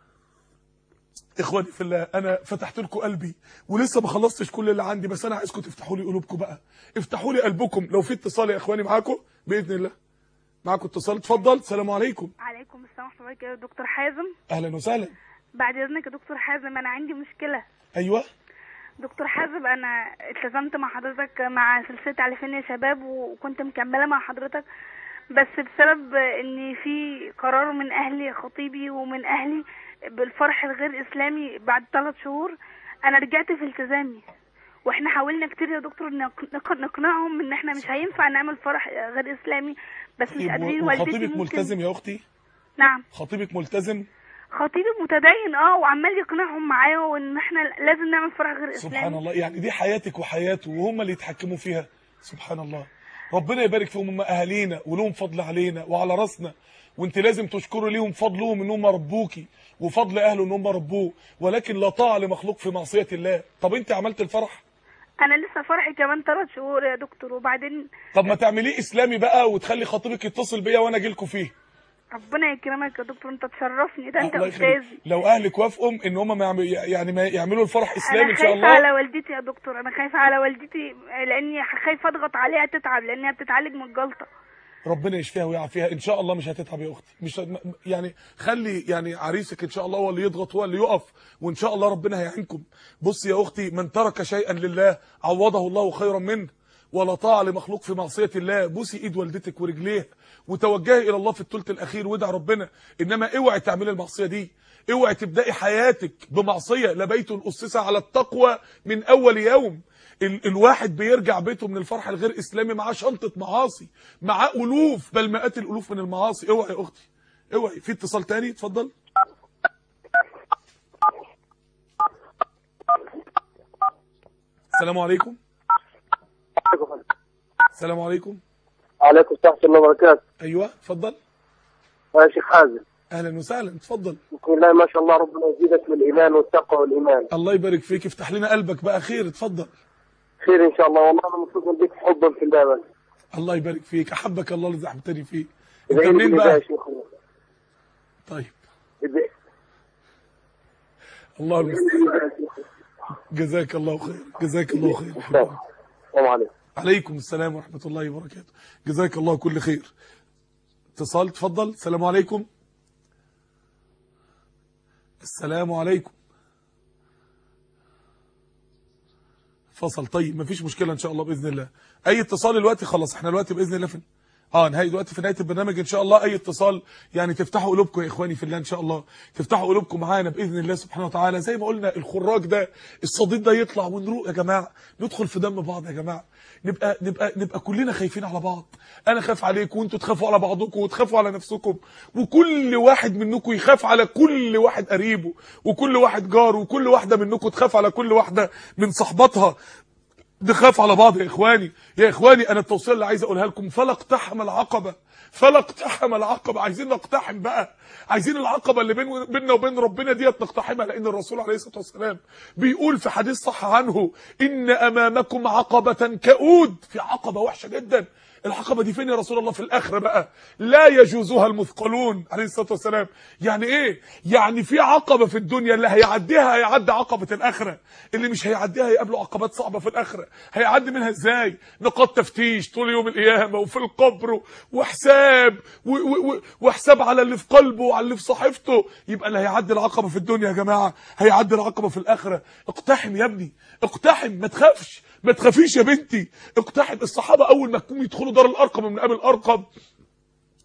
إخواني في الله أنا فتحت لكم قلبي ولسه ما خلصتش كل اللي عندي بس أنا عايزكم تفتحوا لي قلوبكم بقى افتحوا لي قلبكم لو في اتصال يا إخواني معاكم بإذن الله معاكم اتصال اتفضل السلام عليكم عليكم السلام ورحمة الله وبركاته دكتور حازم أهلا وسهلا بعد إذنك يا دكتور حازم أنا عندي مشكلة أيوه دكتور حازم أنا التزمت مع حضرتك مع سلسلة علفين يا شباب وكنت مكملة مع حضرتك بس بسبب إن في قرار من أهلي خطيبي ومن أهلي بالفرح الغير إسلامي بعد ثلاث شهور أنا رجعت في التزامي واحنا حاولنا كتير يا دكتور نق- نق- نقنعهم ان احنا مش هينفع نعمل فرح غير اسلامي بس مش طيب قادرين والدتي وخطيبك ممكن ملتزم يا أختي نعم خطيبك ملتزم خطيبي متدين اه وعمال يقنعهم معايا وان احنا لازم نعمل فرح غير اسلامي سبحان الله يعني دي حياتك وحياته وهم اللي يتحكموا فيها سبحان الله ربنا يبارك فيهم هم اهالينا ولهم فضل علينا وعلى راسنا وانت لازم تشكروا ليهم فضلهم ان هم ربوكي وفضل اهله ان هم ربوه ولكن لا طاعه لمخلوق في معصيه الله طب انت عملت الفرح انا لسه فرحي كمان ثلاث شهور يا دكتور وبعدين طب ما تعمليه اسلامي بقى وتخلي خطيبك يتصل بيا وانا اجي لكم فيه ربنا يكرمك يا دكتور انت تشرفني ده انت الله يخليك. استاذي لو اهلك وافقوا ان هم ما يعمل- يعني ما يعملوا الفرح اسلامي انا ان شاء خايفه الله على والدتي يا دكتور انا خايفه على والدتي لاني خايفه اضغط عليها تتعب لانها بتتعالج من الجلطه ربنا يشفيها ويعافيها ان شاء الله مش هتتعب يا اختي مش م- يعني خلي يعني عريسك ان شاء الله هو اللي يضغط هو اللي يقف وان شاء الله ربنا هيعينكم بص يا اختي من ترك شيئا لله عوضه الله خيرا منه ولا طاعه لمخلوق في معصيه الله بوسي ايد والدتك ورجليها وتوجهي الى الله في الثلث الاخير وادعي ربنا انما اوعي تعملي المعصيه دي اوعي تبداي حياتك بمعصيه لبيت اسس على التقوى من اول يوم ال الواحد بيرجع بيته من الفرح الغير اسلامي معاه شنطه معاصي معاه الوف بل مئات الالوف من المعاصي اوعي يا اختي اوعي في اتصال تاني اتفضل السلام عليكم السلام عليكم عليكم السلام ورحمة الله وبركاته ايوه اتفضل يا شيخ حازم اهلا وسهلا اتفضل بسم الله ما شاء الله ربنا يزيدك من الإيمان والتقوى والإيمان الله يبارك فيك افتح لنا قلبك بقى خير اتفضل خير إن شاء الله والله أنا متصل بك حبا في الله بس الله يبارك فيك احبك الله اللي زحمتني فيه انت ادعي لي منين بالله يا بقى شيخ طيب ادعي الله لي المستعان بالله يا شيخ. جزاك الله خير جزاك الله خير السلام عليكم عليكم السلام ورحمة الله وبركاته جزاك الله كل خير اتصال تفضل السلام عليكم السلام عليكم فصل طيب مفيش مشكلة ان شاء الله بإذن الله اي اتصال دلوقتي خلاص احنا دلوقتي بإذن الله في اه نهاية دلوقتي في نهاية البرنامج ان شاء الله اي اتصال يعني تفتحوا قلوبكم يا اخواني في الله ان شاء الله تفتحوا قلوبكم معانا باذن الله سبحانه وتعالى زي ما قلنا الخراج ده الصديد ده يطلع ونروق يا جماعه ندخل في دم بعض يا جماعه نبقى نبقى نبقى كلنا خايفين على بعض انا خايف عليكم وانتوا تخافوا على بعضكم وتخافوا على نفسكم وكل واحد منكم يخاف على كل واحد قريبه وكل واحد جاره وكل واحده منكم تخاف على كل واحده من صحباتها نخاف على بعض يا اخواني يا اخواني انا التوصيه اللي عايز اقولها لكم فلا اقتحم العقبه فلا اقتحم العقبه عايزين نقتحم بقى عايزين العقبه اللي بين بيننا وبين ربنا ديت نقتحمها لان الرسول عليه الصلاه والسلام بيقول في حديث صح عنه ان امامكم عقبه كؤود في عقبه وحشه جدا العقبه دي فين يا رسول الله في الاخره بقى لا يجوزها المثقلون عليه الصلاه والسلام يعني ايه يعني في عقبه في الدنيا اللي هيعديها هيعدي عقبه الاخره اللي مش هيعديها هيقابله عقبات صعبه في الاخره هيعدي منها ازاي نقاط تفتيش طول يوم القيامه وفي القبر وحساب و و و وحساب على اللي في قلبه وعلى اللي في صحيفته يبقى اللي هيعدي العقبه في الدنيا يا جماعه هيعدي العقبه في الاخره اقتحم يا ابني اقتحم ما تخافش ما تخافيش يا بنتي اقتحم الصحابه اول ما يكونوا يدخلوا دار الارقم من قبل الارقم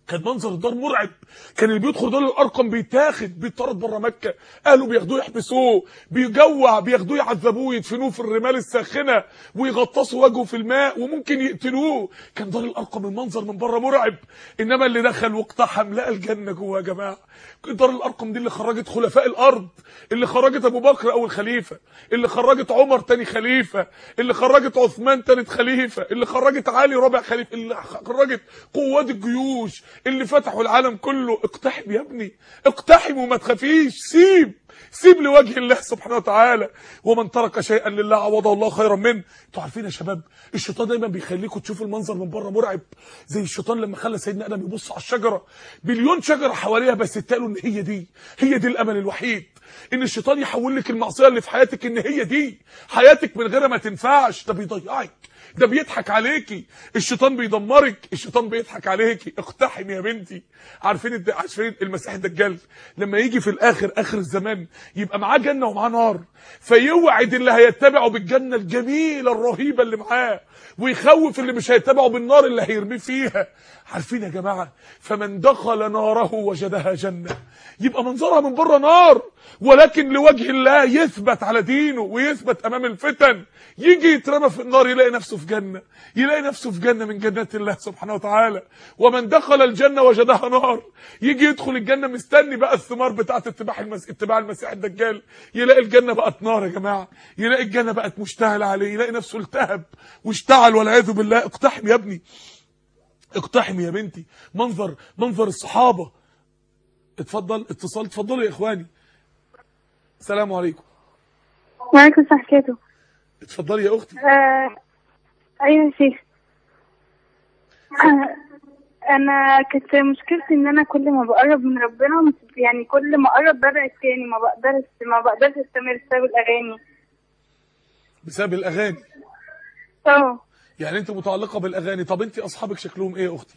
كان منظر الدار مرعب كان اللي بيدخل دار الارقم بيتاخد بيطرد بره مكه اهله بياخدوه يحبسوه بيجوع بياخدوه يعذبوه يدفنوه في الرمال الساخنه ويغطسوا وجهه في الماء وممكن يقتلوه كان دار الارقم المنظر من بره مرعب انما اللي دخل واقتحم لقى الجنه جوه يا جماعه دار الارقم دي اللي خرجت خلفاء الارض اللي خرجت ابو بكر اول خليفه اللي خرجت عمر تاني خليفه اللي خرجت عثمان تالت خليفه اللي خرجت علي رابع خليفه اللي خرجت قوات الجيوش اللي فتحوا العالم كله اقتحم يا ابني اقتحم وما تخافيش سيب سيب لوجه الله سبحانه وتعالى ومن ترك شيئا لله عوضه الله خيرا منه انتوا عارفين يا شباب الشيطان دايما بيخليكم تشوفوا المنظر من بره مرعب زي الشيطان لما خلى سيدنا ادم يبص على الشجره بليون شجره حواليها بس اتقالوا ان هي دي هي دي الامل الوحيد ان الشيطان يحول لك المعصيه اللي في حياتك ان هي دي حياتك من غيرها ما تنفعش ده بيضيعك ده بيضحك عليكي الشيطان بيدمرك الشيطان بيضحك عليكي اقتحم يا بنتي عارفين الد... عارفين المسيح الدجال لما يجي في الاخر اخر الزمان يبقى معاه جنه ومعاه نار فيوعد اللي هيتبعه بالجنه الجميله الرهيبه اللي معاه ويخوف اللي مش هيتبعه بالنار اللي هيرميه فيها عارفين يا جماعه فمن دخل ناره وجدها جنه يبقى منظرها من بره نار ولكن لوجه الله يثبت على دينه ويثبت امام الفتن يجي يترمى في النار يلاقي نفسه في جنه يلاقي نفسه في جنه من جنات الله سبحانه وتعالى ومن دخل الجنه وجدها نار يجي يدخل الجنه مستني بقى الثمار بتاعه اتباع المس... اتباع المسيح الدجال يلاقي الجنه بقت نار يا جماعه يلاقي الجنه بقت مشتعله عليه يلاقي نفسه التهب واشتعل والعياذ بالله اقتحم يا ابني اقتحم يا بنتي منظر منظر الصحابه اتفضل اتصال اتفضلوا يا اخواني السلام عليكم وعليكم السلام حكايته اتفضلي يا اختي آه ايوه يا شيخ آه انا كانت مشكلتي ان انا كل ما بقرب من ربنا مش- يعني كل ما اقرب ببعد تاني ما بقدرش ما بقدرش استمر بسبب الاغاني بسبب الاغاني اه يعني انت متعلقه بالاغاني طب انت اصحابك شكلهم ايه يا اختي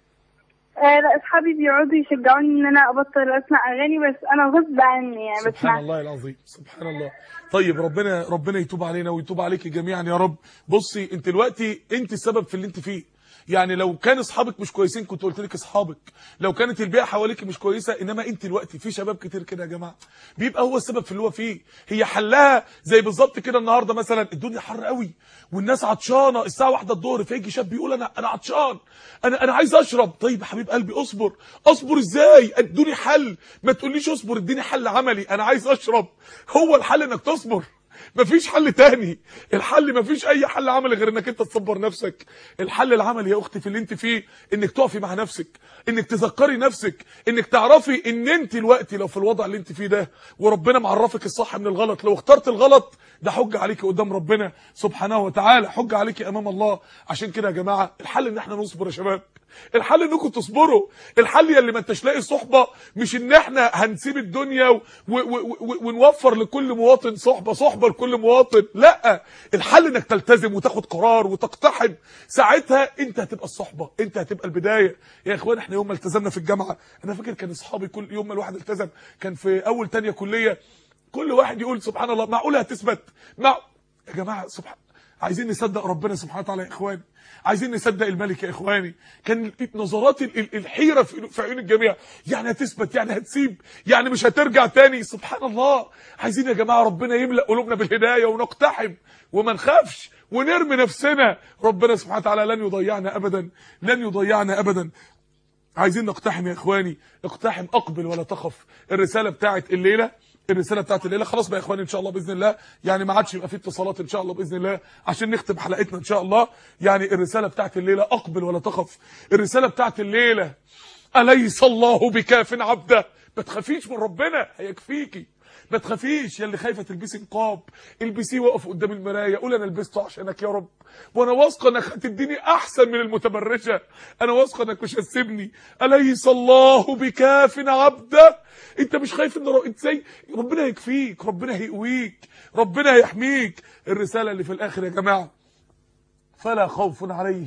آه، لا اصحابي بيقعدوا يشجعوني ان انا ابطل اسمع اغاني بس انا غصب عني يعني سبحان بسمع الله العظيم سبحان الله طيب ربنا ربنا يتوب علينا ويتوب عليك جميعا يا رب بصي انت دلوقتي انت السبب في اللي انت فيه يعني لو كان اصحابك مش كويسين كنت قلت لك اصحابك لو كانت البيئه حواليك مش كويسه انما انت دلوقتي في شباب كتير كده يا جماعه بيبقى هو السبب في اللي هو فيه هي حلها زي بالظبط كده النهارده مثلا الدنيا حر قوي والناس عطشانه الساعه واحدة الظهر فيجي شاب بيقول انا انا عطشان انا انا عايز اشرب طيب يا حبيب قلبي اصبر اصبر ازاي ادوني حل ما تقوليش اصبر اديني حل عملي انا عايز اشرب هو الحل انك تصبر مفيش حل تاني الحل مفيش اي حل عملي غير انك انت تصبر نفسك الحل العملي يا اختي في اللي انت فيه انك تقفي مع نفسك انك تذكري نفسك انك تعرفي ان انت دلوقتي لو في الوضع اللي انت فيه ده وربنا معرفك الصح من الغلط لو اخترت الغلط ده حجه عليكي قدام ربنا سبحانه وتعالى حجه عليكي امام الله عشان كده يا جماعه الحل ان احنا نصبر يا شباب الحل انكم تصبروا الحل يا اللي ما انتش لاقي صحبه مش ان احنا هنسيب الدنيا و و و و ونوفر لكل مواطن صحبه صحبه لكل مواطن لا الحل انك تلتزم وتاخد قرار وتقتحم ساعتها انت هتبقى الصحبه انت هتبقى البدايه يا اخوان احنا يوم ما التزمنا في الجامعه انا فاكر كان اصحابي كل يوم ما الواحد التزم كان في اول تانية كليه كل واحد يقول سبحان الله معقوله هتثبت مع يا جماعه سبحان عايزين نصدق ربنا سبحانه وتعالى يا اخواني عايزين نصدق الملك يا اخواني كان نظرات ال- ال- الحيره في في عيون الجميع يعني هتثبت يعني هتسيب يعني مش هترجع تاني سبحان الله عايزين يا جماعه ربنا يملا قلوبنا بالهدايه ونقتحم وما نخافش ونرمي نفسنا ربنا سبحانه وتعالى لن يضيعنا ابدا لن يضيعنا ابدا عايزين نقتحم يا اخواني اقتحم اقبل ولا تخف الرساله بتاعت الليله الرساله بتاعت الليله خلاص بقى يا اخواني ان شاء الله باذن الله يعني ما عادش يبقى في اتصالات ان شاء الله باذن الله عشان نختم حلقتنا ان شاء الله يعني الرساله بتاعت الليله اقبل ولا تخف الرساله بتاعت الليله اليس الله بكاف عبده ما تخافيش من ربنا هيكفيكي ما تخافيش يا اللي خايفه تلبسي نقاب البسيه وقف قدام المرايه قول انا لبسته عشانك يا رب وانا واثقه انك هتديني احسن من المتبرجه انا واثقه انك مش هتسيبني اليس الله بكاف عبده انت مش خايف ان رب... ازاي ربنا هيكفيك ربنا هيقويك ربنا هيحميك الرساله اللي في الاخر يا جماعه فلا خوف عليهم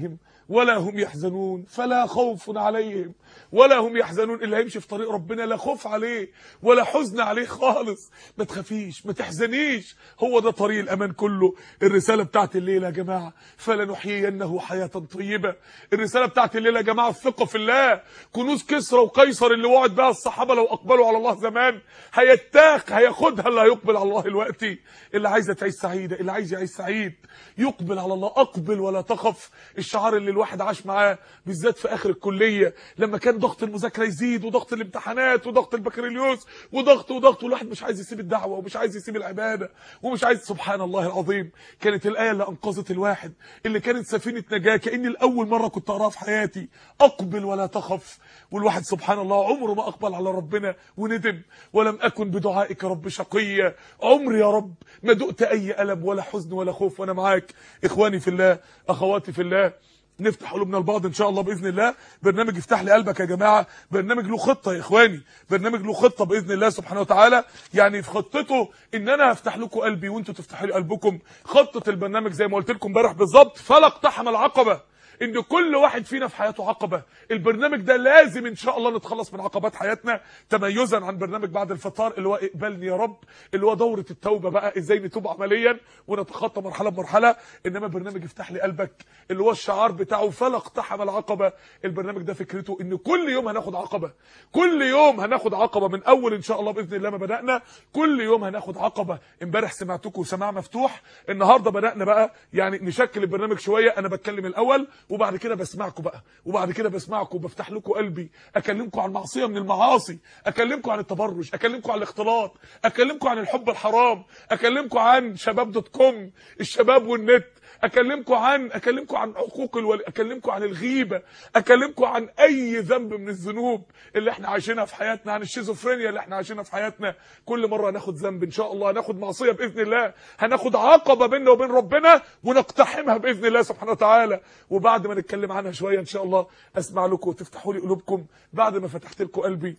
ولا هم يحزنون فلا خوف عليهم ولا هم يحزنون اللي هيمشي في طريق ربنا لا خوف عليه ولا حزن عليه خالص ما تخافيش ما تحزنيش هو ده طريق الامان كله الرساله بتاعت الليله يا جماعه فلنحيينه حياه طيبه الرساله بتاعت الليله يا جماعه الثقه في الله كنوز كسرى وقيصر اللي وعد بها الصحابه لو اقبلوا على الله زمان هيتاق هياخدها اللي هيقبل على الله دلوقتي اللي عايزه تعيش سعيده اللي عايز يعيش سعيد يقبل على الله اقبل ولا تخف الشعار اللي الواحد عاش معاه بالذات في اخر الكليه لما كان ضغط المذاكره يزيد وضغط الامتحانات وضغط البكالوريوس وضغط وضغط والواحد مش عايز يسيب الدعوه ومش عايز يسيب العباده ومش عايز سبحان الله العظيم كانت الايه اللي انقذت الواحد اللي كانت سفينه نجاه كاني لاول مره كنت اقراها في حياتي اقبل ولا تخف والواحد سبحان الله عمره ما اقبل على ربنا وندم ولم اكن بدعائك رب شقيا عمري يا رب ما دقت اي الم ولا حزن ولا خوف وانا معاك اخواني في الله اخواتي في الله نفتح قلوبنا لبعض ان شاء الله باذن الله برنامج افتح لي قلبك يا جماعه برنامج له خطه يا اخواني برنامج له خطه باذن الله سبحانه وتعالى يعني في خطته ان انا هفتح لكم قلبي وانتوا تفتحوا لي قلبكم خطه البرنامج زي ما قلت لكم امبارح بالظبط فلا اقتحم العقبه ان كل واحد فينا في حياته عقبه البرنامج ده لازم ان شاء الله نتخلص من عقبات حياتنا تميزا عن برنامج بعد الفطار اللي هو اقبلني يا رب اللي هو دوره التوبه بقى ازاي نتوب عمليا ونتخطى مرحله بمرحله انما برنامج افتح لي قلبك اللي هو الشعار بتاعه فلا اقتحم العقبه البرنامج ده فكرته ان كل يوم هناخد عقبه كل يوم هناخد عقبه من اول ان شاء الله باذن الله ما بدانا كل يوم هناخد عقبه امبارح سمعتكم سماع مفتوح النهارده بدانا بقى يعني نشكل البرنامج شويه انا بتكلم الاول وبعد كده بسمعكم بقى وبعد كده بسمعكم وبفتح لكم قلبي اكلمكم عن معصيه من المعاصي اكلمكم عن التبرج اكلمكم عن الاختلاط اكلمكم عن الحب الحرام اكلمكم عن شباب دوت كوم الشباب والنت اكلمكم عن اكلمكم عن حقوق الولي اكلمكم عن الغيبه اكلمكم عن اي ذنب من الذنوب اللي احنا عايشينها في حياتنا عن الشيزوفرينيا اللي احنا عايشينها في حياتنا كل مره هناخد ذنب ان شاء الله هناخد معصيه باذن الله هناخد عقبه بيننا وبين ربنا ونقتحمها باذن الله سبحانه وتعالى وبعد ما نتكلم عنها شويه ان شاء الله اسمع لكم وتفتحوا لي قلوبكم بعد ما فتحت لكم قلبي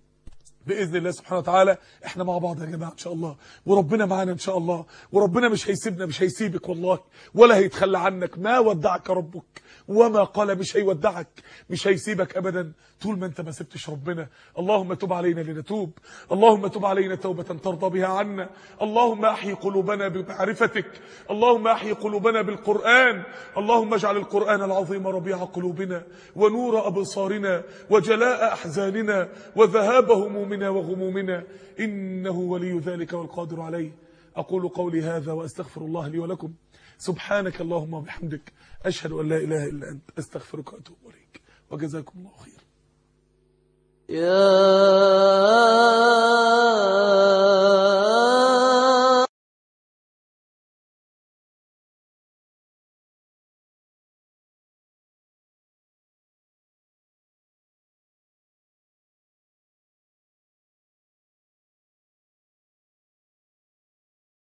باذن الله سبحانه وتعالى احنا مع بعض يا جماعه ان شاء الله وربنا معانا ان شاء الله وربنا مش هيسيبنا مش هيسيبك والله ولا هيتخلى عنك ما ودعك ربك وما قال مش هيودعك مش هيسيبك ابدا طول ما انت ما سبتش ربنا اللهم تب علينا لنتوب اللهم تب علينا توبه ترضى بها عنا اللهم احيي قلوبنا بمعرفتك اللهم احيي قلوبنا بالقران اللهم اجعل القران العظيم ربيع قلوبنا ونور ابصارنا وجلاء احزاننا وذهاب همومنا وغمومنا انه ولي ذلك والقادر عليه اقول قولي هذا واستغفر الله لي ولكم سبحانك اللهم وبحمدك أشهد أن لا إله إلا أنت أستغفرك وأتوب إليك وجزاكم الله خيرا يا